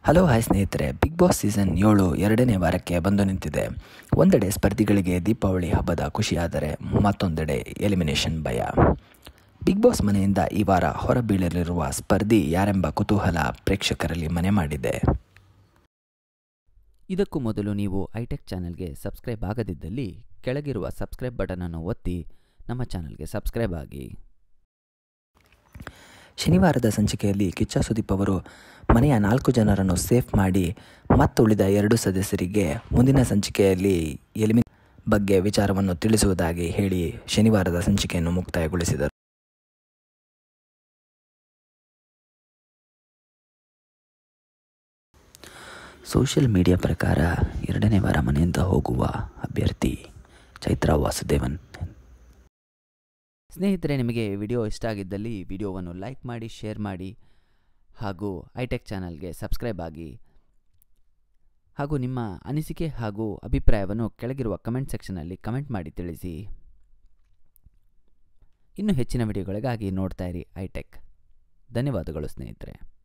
hello hi ಸ್ನೇಹಿತರೆ big boss season ಏಳು ಎರಡನೇ ವಾರಕ್ಕೆ ಬಂದು ನಿಂತಿದೆ ಒಂದೆಡೆ ಸ್ಪರ್ಧಿಗಳಿಗೆ ದೀಪಾವಳಿ ಹಬ್ಬದ ಖುಷಿಯಾದರೆ ಮತ್ತೊಂದೆಡೆ ಎಲಿಮಿನೇಷನ್ ಭಯ ಬಿಗ್ ಬಾಸ್ ಮನೆಯಿಂದ ಈ ವಾರ ಹೊರಬೀಳಲಿರುವ ಸ್ಪರ್ಧಿ ಯಾರೆಂಬ ಕುತೂಹಲ ಪ್ರೇಕ್ಷಕರಲ್ಲಿ ಮನೆ ಮಾಡಿದೆ ಇದಕ್ಕೂ ಮೊದಲು ನೀವು ಐಟೆಕ್ ಚಾನೆಲ್ಗೆ ಸಬ್ಸ್ಕ್ರೈಬ್ ಆಗದಿದ್ದಲ್ಲಿ ಕೆಳಗಿರುವ ಸಬ್ಸ್ಕ್ರೈಬ್ ಬಟನನ್ನು ಒತ್ತಿ ನಮ್ಮ ಚಾನೆಲ್ಗೆ ಸಬ್ಸ್ಕ್ರೈಬ್ ಆಗಿ ಶನಿವಾರದ ಸಂಚಿಕೆಯಲ್ಲಿ ಕಿಚ್ಚ ಸುದೀಪ್ ಅವರು ಮನೆಯ ನಾಲ್ಕು ಜನರನ್ನು ಸೇಫ್ ಮಾಡಿ ಮತ್ತುಳಿದ ಎರಡು ಸದಸ್ಯರಿಗೆ ಮುಂದಿನ ಸಂಚಿಕೆಯಲ್ಲಿ ಎಲಿಮಿ ಬಗ್ಗೆ ವಿಚಾರವನ್ನು ತಿಳಿಸುವುದಾಗಿ ಹೇಳಿ ಶನಿವಾರದ ಸಂಚಿಕೆಯನ್ನು ಮುಕ್ತಾಯಗೊಳಿಸಿದರು ಸೋಷಿಯಲ್ ಮೀಡಿಯಾ ಪ್ರಕಾರ ಎರಡನೇ ವಾರ ಮನೆಯಿಂದ ಹೋಗುವ ಅಭ್ಯರ್ಥಿ ಚೈತ್ರಾ ವಾಸುದೇವನ್ ಸ್ನೇಹಿತರೆ ನಿಮಗೆ ವಿಡಿಯೋ ಇಷ್ಟ ಆಗಿದ್ದಲ್ಲಿ ವಿಡಿಯೋವನ್ನು ಲೈಕ್ ಮಾಡಿ ಶೇರ್ ಮಾಡಿ ಹಾಗೂ ಐಟೆಕ್ ಚಾನಲ್ಗೆ ಸಬ್ಸ್ಕ್ರೈಬ್ ಆಗಿ ಹಾಗೂ ನಿಮ್ಮ ಅನಿಸಿಕೆ ಹಾಗೂ ಅಭಿಪ್ರಾಯವನ್ನು ಕೆಳಗಿರುವ ಕಮೆಂಟ್ ಸೆಕ್ಷನಲ್ಲಿ ಕಮೆಂಟ್ ಮಾಡಿ ತಿಳಿಸಿ ಇನ್ನು ಹೆಚ್ಚಿನ ವಿಡಿಯೋಗಳಿಗಾಗಿ ನೋಡ್ತಾ ಇರಿ ಐಟೆಕ್ ಧನ್ಯವಾದಗಳು ಸ್ನೇಹಿತರೆ